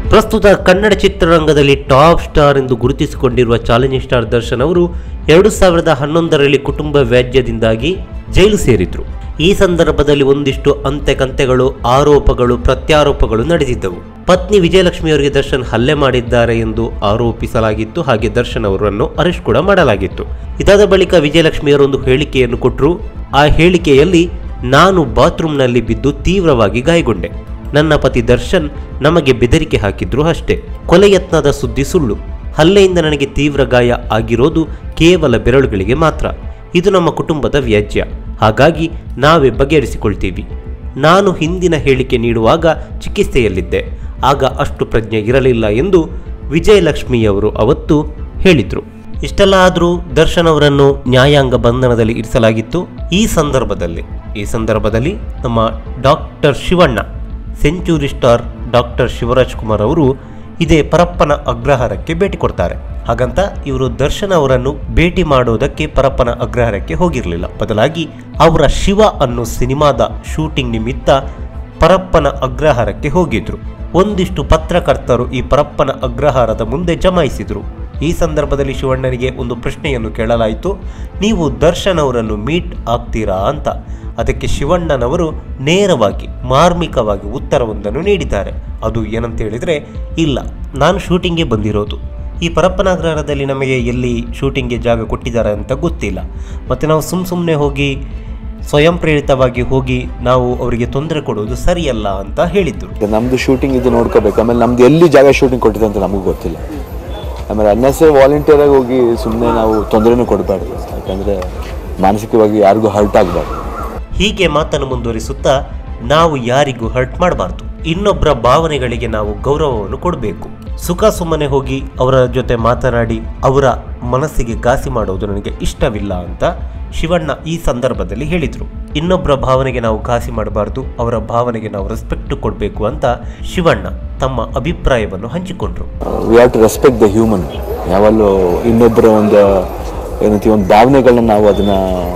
ಪ್ರಸ್ತುತ ಕನ್ನಡ ಚಿತ್ರರಂಗದಲ್ಲಿ top star ಎಂದು ಗುರುತಿಸಿಕೊಂಡಿರುವ ಚಾಲೆಂಜಿಂಗ್ ಸ್ಟಾರ್ ದರ್ಶನ್ ಅವರು ಎರಡು ಸಾವಿರದ ಹನ್ನೊಂದರಲ್ಲಿ ಕುಟುಂಬ ವ್ಯಾಜ್ಯದಿಂದಾಗಿ ಜೈಲು ಸೇರಿದ್ರು ಈ ಸಂದರ್ಭದಲ್ಲಿ ಒಂದಿಷ್ಟು ಅಂತೆ ಕಂತೆಗಳು ಆರೋಪಗಳು ಪ್ರತ್ಯಾರೋಪಗಳು ನಡೆದಿದ್ದವು ಪತ್ನಿ ವಿಜಯಲಕ್ಷ್ಮಿಯವರಿಗೆ ದರ್ಶನ್ ಹಲ್ಲೆ ಮಾಡಿದ್ದಾರೆ ಎಂದು ಆರೋಪಿಸಲಾಗಿತ್ತು ಹಾಗೆ ದರ್ಶನ್ ಅವರನ್ನು ಅರೆಸ್ಟ್ ಕೂಡ ಮಾಡಲಾಗಿತ್ತು ಇದಾದ ಬಳಿಕ ವಿಜಯಲಕ್ಷ್ಮಿಯವರು ಒಂದು ಹೇಳಿಕೆಯನ್ನು ಕೊಟ್ಟರು ಆ ಹೇಳಿಕೆಯಲ್ಲಿ ನಾನು ಬಾತ್ರೂಮ್ನಲ್ಲಿ ಬಿದ್ದು ತೀವ್ರವಾಗಿ ಗಾಯಗೊಂಡೆ ನನ್ನ ಪತಿ ದರ್ಶನ್ ನಮಗೆ ಬೆದರಿಕೆ ಹಾಕಿದ್ರು ಅಷ್ಟೇ ಕೊಲೆ ಯತ್ನದ ಸುದ್ದಿ ಸುಳ್ಳು ಹಲ್ಲೆಯಿಂದ ನನಗೆ ತೀವ್ರ ಗಾಯ ಆಗಿರೋದು ಕೇವಲ ಬೆರಳುಗಳಿಗೆ ಮಾತ್ರ ಇದು ನಮ್ಮ ಕುಟುಂಬದ ವ್ಯಾಜ್ಯ ಹಾಗಾಗಿ ನಾವೇ ಬಗೆಹರಿಸಿಕೊಳ್ತೀವಿ ನಾನು ಹಿಂದಿನ ಹೇಳಿಕೆ ನೀಡುವಾಗ ಚಿಕಿತ್ಸೆಯಲ್ಲಿದ್ದೆ ಆಗ ಅಷ್ಟು ಪ್ರಜ್ಞೆ ಇರಲಿಲ್ಲ ಎಂದು ವಿಜಯಲಕ್ಷ್ಮಿಯವರು ಅವತ್ತು ಹೇಳಿದರು ಇಷ್ಟೆಲ್ಲ ಆದರೂ ದರ್ಶನ್ ಅವರನ್ನು ನ್ಯಾಯಾಂಗ ಬಂಧನದಲ್ಲಿ ಇರಿಸಲಾಗಿತ್ತು ಈ ಸಂದರ್ಭದಲ್ಲಿ ಈ ಸಂದರ್ಭದಲ್ಲಿ ನಮ್ಮ doctor Shivanna century star doctor Shivaraj Kumar ಅವರು ಇದೇ ಪರಪ್ಪನ ಅಗ್ರಹಾರಕ್ಕೆ ಭೇಟಿ ಕೊಡ್ತಾರೆ ಹಾಗಂತ ಇವರು ದರ್ಶನ್ ಅವರನ್ನು ಭೇಟಿ ಮಾಡೋದಕ್ಕೆ ಪರಪ್ಪನ ಅಗ್ರಹಾರಕ್ಕೆ ಹೋಗಿರಲಿಲ್ಲ ಬದಲಾಗಿ ಅವರ ಶಿವ ಅನ್ನೋ ಸಿನಿಮಾದ ಶೂಟಿಂಗ್ ನಿಮಿತ್ತ ಪರಪ್ಪನ ಅಗ್ರಹಾರಕ್ಕೆ ಹೋಗಿದ್ರು ಒಂದಿಷ್ಟು ಪತ್ರಕರ್ತರು ಈ ಪರಪ್ಪನ ಅಗ್ರಹಾರದ ಮುಂದೆ ಜಮಾಯಿಸಿದ್ರು ಈ ಸಂದರ್ಭದಲ್ಲಿ ಶಿವಣ್ಣನಿಗೆ ಒಂದು ಪ್ರಶ್ನೆಯನ್ನು ಕೇಳಲಾಯಿತು ನೀವು ದರ್ಶನ್ ಅವರನ್ನು ಮೀಟ್ ಆಗ್ತೀರಾ ಅಂತ ಅದಕ್ಕೆ ಶಿವಣ್ಣನವರು ನೇರವಾಗಿ ಮಾರ್ಮಿಕವಾಗಿ ಉತ್ತರವೊಂದನ್ನು ನೀಡಿದ್ದಾರೆ ಅದು ಏನಂತ ಹೇಳಿದರೆ ಇಲ್ಲ ನಾನು ಶೂಟಿಂಗ್ಗೆ ಬಂದಿರೋದು ಈ ಪರಪ್ಪನಾಗ್ರಹದಲ್ಲಿ ನಮಗೆ ಎಲ್ಲಿ ಶೂಟಿಂಗ್ಗೆ ಜಾಗ ಕೊಟ್ಟಿದ್ದಾರೆ ಅಂತ ಗೊತ್ತಿಲ್ಲ ಮತ್ತು ನಾವು ಸುಮ್ಮ ಸುಮ್ಮನೆ ಹೋಗಿ ಸ್ವಯಂ ಪ್ರೇರಿತವಾಗಿ ಹೋಗಿ ನಾವು ಅವರಿಗೆ ತೊಂದರೆ ಕೊಡೋದು ಸರಿಯಲ್ಲ ಅಂತ ಹೇಳಿದ್ರು ಈಗ ನಮ್ದು ಶೂಟಿಂಗ್ ಇದು ನೋಡ್ಕೋಬೇಕು ಆಮೇಲೆ ನಮ್ದು ಎಲ್ಲಿ ಜಾಗ ಶೂಟಿಂಗ್ ಕೊಟ್ಟಿದೆ ಅಂತ ನಮಗೂ ಗೊತ್ತಿಲ್ಲ ಆಮೇಲೆ ಅನ್ನೆಸರಿ ವಾಲಂಟಿಯರ್ ಆಗಿ ಹೋಗಿ ಸುಮ್ಮನೆ ನಾವು ತೊಂದರೆನೂ ಕೊಡಬಾರ್ದು ಯಾಕಂದರೆ ಮಾನಸಿಕವಾಗಿ ಯಾರಿಗೂ ಹರ್ಟ್ ಆಗಬಾರ್ದು ಹೀಗೆ ಮಾತನ್ನು ಮುಂದುವರಿಸುತ್ತಾ ನಾವು ಯಾರಿಗೂ ಹರ್ಟ್ ಮಾಡಬಾರ್ದು ಇನ್ನೊಬ್ಬರ ಭಾವನೆಗಳಿಗೆ ನಾವು ಗೌರವವನ್ನು ಕೊಡಬೇಕು ಸುಖ ಸುಮ್ಮನೆ ಹೋಗಿ ಅವರ ಜೊತೆ ಮಾತನಾಡಿ ಅವರ ಮನಸ್ಸಿಗೆ ಘಾಸಿ ಮಾಡೋದು ನನಗೆ ಇಷ್ಟವಿಲ್ಲ ಅಂತ ಶಿವಣ್ಣ ಈ ಸಂದರ್ಭದಲ್ಲಿ ಹೇಳಿದರು ಇನ್ನೊಬ್ಬರ ಭಾವನೆಗೆ ನಾವು ಘಾಸಿ ಮಾಡಬಾರ್ದು ಅವರ ಭಾವನೆಗೆ ನಾವು ರೆಸ್ಪೆಕ್ಟ್ ಕೊಡಬೇಕು ಅಂತ ಶಿವಣ್ಣ ತಮ್ಮ ಅಭಿಪ್ರಾಯವನ್ನು ಹಂಚಿಕೊಂಡ್ರು we have to respect the human ಯಾವಲ್ಲೂ ಇನ್ನೊಬ್ಬರ ಒಂದು ಏನಂತೀವಿ ಒಂದು ಭಾವನೆಗಳನ್ನ ನಾವು ಅದನ್ನ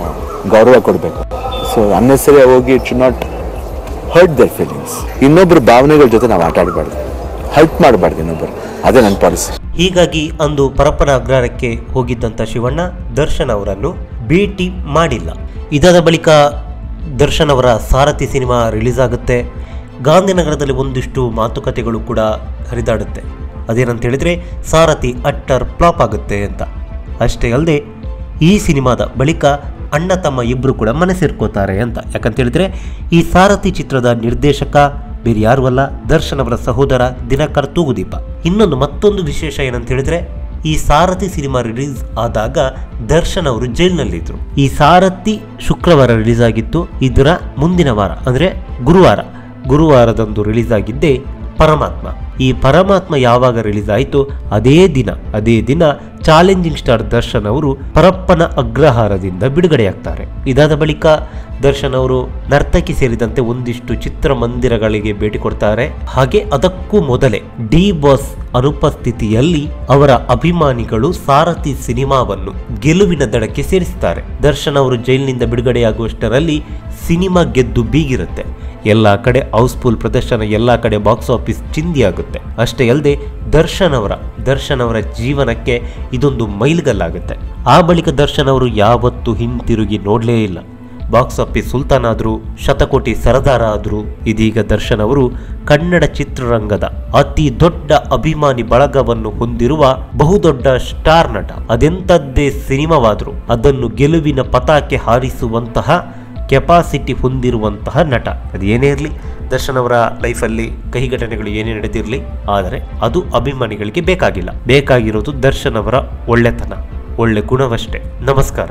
ಗೌರವ ಕೊಡಬೇಕು ಸೊ ಅನ್ನೆಸರಿ ಹೋಗಿ it should not hurt their feelings ಇನ್ನೊಬ್ಬರ ಭಾವನೆಗಳ ಜೊತೆ ನಾವು ಆಟ ಆಡಬಾರ್ದು ಹರ್ಟ್ ಮಾಡಬಾರ್ದು ಇನ್ನೊಬ್ಬರು ಅದೇ ನನ್ನ ಪಾಲಿಸಿ ಹೀಗಾಗಿ ಅಂದು ಪರಪ್ಪನ ಅಗ್ರಹಾರಕ್ಕೆ ಹೋಗಿದ್ದಂಥ ಶಿವಣ್ಣ ದರ್ಶನ್ ಅವರನ್ನು ಭೇಟಿ ಮಾಡಿಲ್ಲ ಇದಾದ ಬಳಿಕ ದರ್ಶನ್ ಅವರ ಸಾರಥಿ ಸಿನಿಮಾ ರಿಲೀಸ್ ಆಗುತ್ತೆ ಗಾಂಧಿನಗರದಲ್ಲಿ ಒಂದಿಷ್ಟು ಮಾತುಕತೆಗಳು ಕೂಡ ಹರಿದಾಡುತ್ತೆ ಅದೇನಂತ ಹೇಳಿದರೆ ಸಾರಥಿ ಅಟ್ಟರ್ ಫ್ಲಾಪ್ ಆಗುತ್ತೆ ಅಂತ ಅಷ್ಟೇ ಅಲ್ಲದೆ ಈ ಸಿನಿಮಾದ ಬಳಿಕ ಅಣ್ಣ ತಮ್ಮ ಇಬ್ಬರು ಕೂಡ ಮನೆ ಸೇರ್ಕೋತಾರೆ ಅಂತ ಯಾಕಂತ ಹೇಳಿದ್ರೆ ಈ ಸಾರಥಿ ಚಿತ್ರದ ನಿರ್ದೇಶಕ ಬೇರೆ ಯಾರು ಅಲ್ಲ ದರ್ಶನ್ ಅವರ ಸಹೋದರ ದಿನಕರ್ ತೂಗುದೀಪ ಇನ್ನೊಂದು ಮತ್ತೊಂದು ವಿಶೇಷ ಏನಂತ ಹೇಳಿದ್ರೆ ಈ ಸಾರಥಿ ಸಿನಿಮಾ ರಿಲೀಸ್ ಆದಾಗ ದರ್ಶನ್ ಅವರು ಜೈಲಿನಲ್ಲಿದ್ದರು ಈ ಸಾರಥಿ ಶುಕ್ರವಾರ ರಿಲೀಸ್ ಆಗಿತ್ತು ಇದರ ಮುಂದಿನ ವಾರ ಅಂದರೆ ಗುರುವಾರ ಗುರುವಾರದಂದು ರಿಲೀಸ್ ಆಗಿದ್ದೇ ಪರಮಾತ್ಮ ಈ ಪರಮಾತ್ಮ ಯಾವಾಗ ರಿಲೀಸ್ ಆಯಿತು ಅದೇ ದಿನ ಅದೇ ದಿನ ಚಾಲೆಂಜಿಂಗ್ ಸ್ಟಾರ್ ದರ್ಶನ್ ಅವರು ಪರಪ್ಪನ ಅಗ್ರಹಾರದಿಂದ ಬಿಡುಗಡೆಯಾಗ್ತಾರೆ ಇದಾದ ಬಳಿಕ ದರ್ಶನ್ ಅವರು ನರ್ತಕಿ ಸೇರಿದಂತೆ ಒಂದಿಷ್ಟು ಚಿತ್ರಮಂದಿರಗಳಿಗೆ ಭೇಟಿ ಕೊಡ್ತಾರೆ ಹಾಗೆ ಅದಕ್ಕೂ ಮೊದಲೇ ಡಿ ಬಾಸ್ ಅನುಪಸ್ಥಿತಿಯಲ್ಲಿ ಅವರ ಅಭಿಮಾನಿಗಳು ಸಾರಥಿ ಸಿನಿಮಾವನ್ನು ಗೆಲುವಿನ ದಡಕ್ಕೆ ಸೇರಿಸುತ್ತಾರೆ ದರ್ಶನ್ ಅವರು ಜೈಲಿನಿಂದ ಬಿಡುಗಡೆಯಾಗುವಷ್ಟರಲ್ಲಿ ಸಿನಿಮಾ ಗೆದ್ದು ಬೀಗಿರುತ್ತೆ ಎಲ್ಲ ಕಡೆ ಹೌಸ್ಫುಲ್ ಪ್ರದರ್ಶನ ಎಲ್ಲ ಕಡೆ ಬಾಕ್ಸ್ ಆಫೀಸ್ ಚಿಂದಿಯಾಗುತ್ತೆ ಅಷ್ಟೇ ಅಲ್ಲದೆ ದರ್ಶನ್ ಅವರ ದರ್ಶನ್ ಅವರ ಜೀವನಕ್ಕೆ ಇದೊಂದು ಮೈಲಿಗಲ್ಲಾಗುತ್ತೆ ಆ ಬಳಿಕ ದರ್ಶನ್ ಅವರು ಯಾವತ್ತೂ ಹಿಂತಿರುಗಿ ನೋಡಲೇ ಇಲ್ಲ ಬಾಕ್ಸ್ ಆಫೀಸ್ ಸುಲ್ತಾನ್ ಆದ್ರು ಶತಕೋಟಿ ಸರದಾರ ಆದ್ರು ಇದೀಗ ದರ್ಶನ್ ಅವರು ಕನ್ನಡ ಚಿತ್ರರಂಗದ ಅತಿ ದೊಡ್ಡ ಅಭಿಮಾನಿ ಬಳಗವನ್ನು ಹೊಂದಿರುವ ಬಹುದೊಡ್ಡ ಸ್ಟಾರ್ ನಟ ಅದೆಂಥದ್ದೇ ಸಿನಿಮಾವಾದ್ರು ಅದನ್ನು ಗೆಲುವಿನ ಪತಾಕೆ ಹಾರಿಸುವಂತಹ ಕೆಪಾಸಿಟಿ ಹೊಂದಿರುವಂತಹ ನಟ ಅದು ಏನೇ ಇರಲಿ ದರ್ಶನ್ ಅವರ ಲೈಫಲ್ಲಿ ಕಹಿ ಘಟನೆಗಳು ಏನೇ ನಡೆದಿರಲಿ ಆದರೆ ಅದು ಅಭಿಮಾನಿಗಳಿಗೆ ಬೇಕಾಗಿಲ್ಲ ಬೇಕಾಗಿರೋದು ದರ್ಶನ್ ಅವರ ಒಳ್ಳೆತನ ಒಳ್ಳೆ ಗುಣವಷ್ಟೇ ನಮಸ್ಕಾರ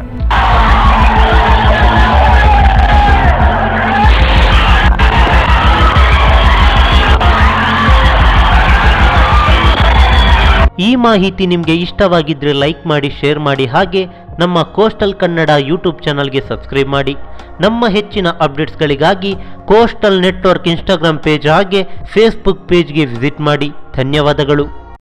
ಈ ಮಾಹಿತಿ ನಿಮಗೆ ಇಷ್ಟವಾಗಿದ್ದರೆ ಲೈಕ್ ಮಾಡಿ ಶೇರ್ ಮಾಡಿ ಹಾಗೆ ನಮ್ಮ ಕೋಸ್ಟಲ್ ಕನ್ನಡ ಯೂಟ್ಯೂಬ್ ಚಾನಲ್ಗೆ ಸಬ್ಸ್ಕ್ರೈಬ್ ಮಾಡಿ ನಮ್ಮ ಹೆಚ್ಚಿನ ಅಪ್ಡೇಟ್ಸ್ಗಳಿಗಾಗಿ ಕೋಸ್ಟಲ್ ನೆಟ್ವರ್ಕ್ ಇನ್ಸ್ಟಾಗ್ರಾಮ್ ಪೇಜ್ ಹಾಗೆ ಫೇಸ್ಬುಕ್ ಪೇಜ್ಗೆ ವಿಸಿಟ್ ಮಾಡಿ ಧನ್ಯವಾದಗಳು